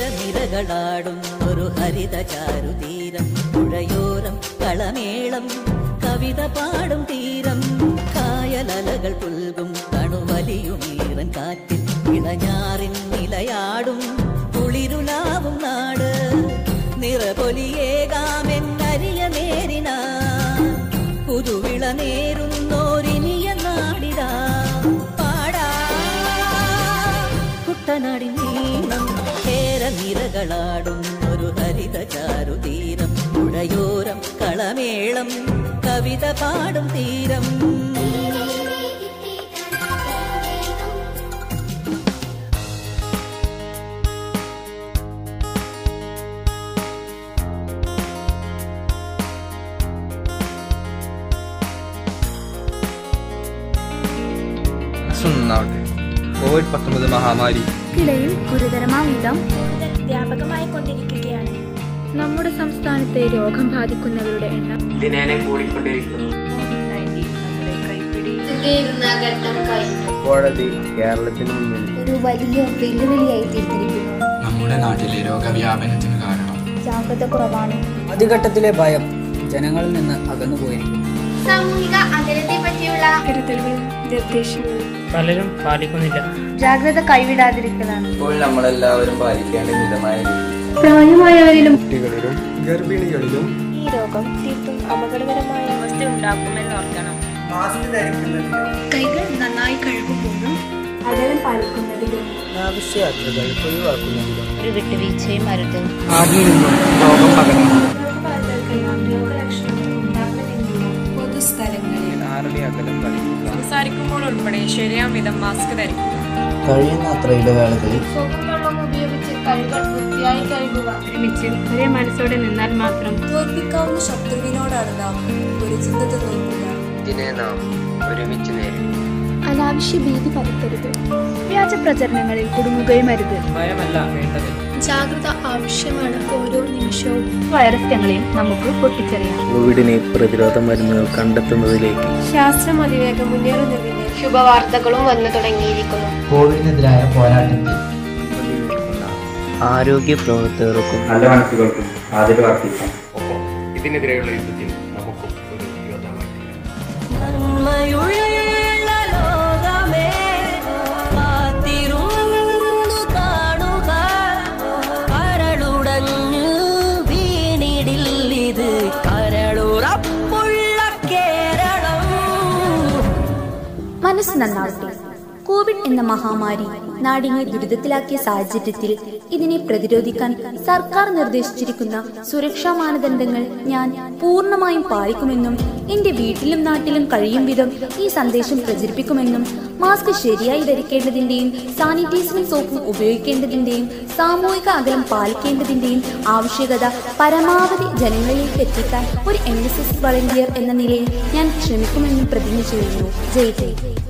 കേരനിരകളാടും ഒരു ഹരിത ചാരുതീരം പുഴയോരം കളമേളം കവിത പാടും തീരം കായലലകൾ പുൽകും തണുവലിയുമീറൻ കാറ്റിൽ ഇളഞ്ഞാറിൻ നിലയാടും കുളിരുലാവും നാട് നിറപൊലിയേകാമെന്നരിയ നേരിന പുതുവിള നേരുന്നോരിനിയ നാടിടാ പാടാ കുട്ടനാടിൻ നീളം കേരനിരകളാടും ഒരു ഹരിത ചാരുതീരം പുഴയോരം കളമേളം കവിത പാടും തീരം നന്നാവട്ടെ കോവിഡ് പത്തൊമ്പത് മഹാമാരി ക്കിടയിൽ ഗുരുതരമാം വിധം വ്യാപകമായി കൊണ്ടിരിക്കുകയാണ് നമ്മുടെ സംസ്ഥാനത്തെ രോഗം ബാധിക്കുന്നവരുടെ എണ്ണം ദിനേനെ കൂടിക്കൊണ്ടിരിക്കുന്നു കോടതി കേരളത്തിന് മുന്നിൽ ഒരു വലിയ വെല്ലുവിളിയായി തീർന്നിരിക്കുന്നു നമ്മുടെ നാട്ടിലെ രോഗവ്യാപനത്തിന് കാരണം ജാഗ്രത കുറവാണ് ആദ്യഘട്ടത്തിലെ ഭയം ജനങ്ങളിൽ നിന്ന് അകന്നുപോയിരിക്കുന്നു സാമൂഹിക അകലത്തെ പറ്റിയുള്ള കരുതലുകളും നിർദ്ദേശങ്ങളും പലരും പാലിക്കുന്നില്ല ജാഗ്രത കൈവിടാതിരിക്കലാണ് ഇപ്പോൾ നമ്മളെല്ലാവരും പാലിക്കേണ്ട മിതമായ രീതി പ്രായമായവരിലും കുട്ടികളിലും ഗർഭിണികളിലും ഈ രോഗം തീർത്തും അപകടകരമായ അവസ്ഥ ഉണ്ടാക്കുമെന്ന് ഓർക്കണം കൈകൾ നന്നായി കഴുകുമ്പോഴും അകലം പാലിക്കുന്നതിലും അനാവശ്യ യാത്രകൾ ഒഴിവാക്കുന്നതിലും ഒരു വിട്ടുവീഴ്ചയും അരുത് ആരിൽ നിന്നും രോഗം പകരുന്നു രോഗലക്ഷണങ്ങൾ ഉണ്ടാകുന്നതിനുള്ള പൊതുസ്ഥലങ്ങളിൽ ആരുടെ അകലം പാലിക്കുക സംസാരിക്കുമ്പോൾ ഉൾപ്പെടെ ശരിയാം വിധം മാസ്ക് ധരിക്കുക കഴിയുന്നത്ര ഇടവേളകളിൽ സോപ്പും വെള്ളവും ഉപയോഗിച്ച് കൈകൾ വൃത്തിയായി കഴുകുക ഒരുമിച്ച് ഒരേ മനസ്സോടെ നിന്നാൽ മാത്രം തോൽപ്പിക്കാവുന്ന ശത്രുവിനോടാണ് നാം ഒരു ചിന്തത്തെ തോൽക്കുക ഇതിനെ നാം ഒരുമിച്ച് നേരിടും അനാവശ്യ ഭീതി പരത്തരുത് വ്യാജ പ്രചരണങ്ങളിൽ കുടുങ്ങുകയും അരുത് ഭയമല്ല വേണ്ടത് ജാഗ്രത ആവശ്യമാണ് ഓരോ നിമിഷവും വൈറസ് ഞങ്ങളെയും നമുക്ക് പൊട്ടിച്ചെറിയാം കോവിഡിനെ പ്രതിരോധ മരുന്നുകൾ കണ്ടെത്തുന്നതിലേക്ക് ശാസ്ത്രം അതിവേഗം മുന്നേറുന്നതിന് ശുഭവാർത്തകളും വന്നു തുടങ്ങിയിരിക്കുന്നു കോവിഡിനെതിരായ പോരാട്ടത്തിൽ ആരോഗ്യ പ്രവർത്തകർക്കും നല്ല മനസ്സുകൾക്കും ആദ്യം വർദ്ധിക്കാം ഒപ്പം ഇതിനെതിരെയുള്ള യുദ്ധത്തിൽ നമുക്കും ഒരു യോദ്ധാവായി നന്മയുള്ള ലോകമേ കാത്തിരുന്നു കാണുക കരളുടഞ്ഞു വീണിടില്ലിത് കരളുറപ്പുള്ള കേരളം മനസ്സ് നന്നാവട്ടെ കോവിഡ് എന്ന മഹാമാരി നാടിനെ ദുരിതത്തിലാക്കിയ സാഹചര്യത്തിൽ ഇതിനെ പ്രതിരോധിക്കാൻ സർക്കാർ നിർദ്ദേശിച്ചിരിക്കുന്ന സുരക്ഷാ മാനദണ്ഡങ്ങൾ ഞാൻ പൂർണ്ണമായും പാലിക്കുമെന്നും എന്റെ വീട്ടിലും നാട്ടിലും കഴിയും വിധം ഈ സന്ദേശം പ്രചരിപ്പിക്കുമെന്നും മാസ്ക് ശരിയായി ധരിക്കേണ്ടതിന്റെയും സാനിറ്റൈസറിംഗ് സോപ്പും ഉപയോഗിക്കേണ്ടതിന്റെയും സാമൂഹിക അകലം പാലിക്കേണ്ടതിന്റെയും ആവശ്യകത പരമാവധി ജനങ്ങളിലേക്ക് എത്തിക്കാൻ ഒരു എൻ എസ് എസ് വളണ്ടിയർ എന്ന നിലയിൽ ഞാൻ ശ്രമിക്കുമെന്നും പ്രതിജ്ഞ ചെയ്യുന്നു ജയ് ജയ്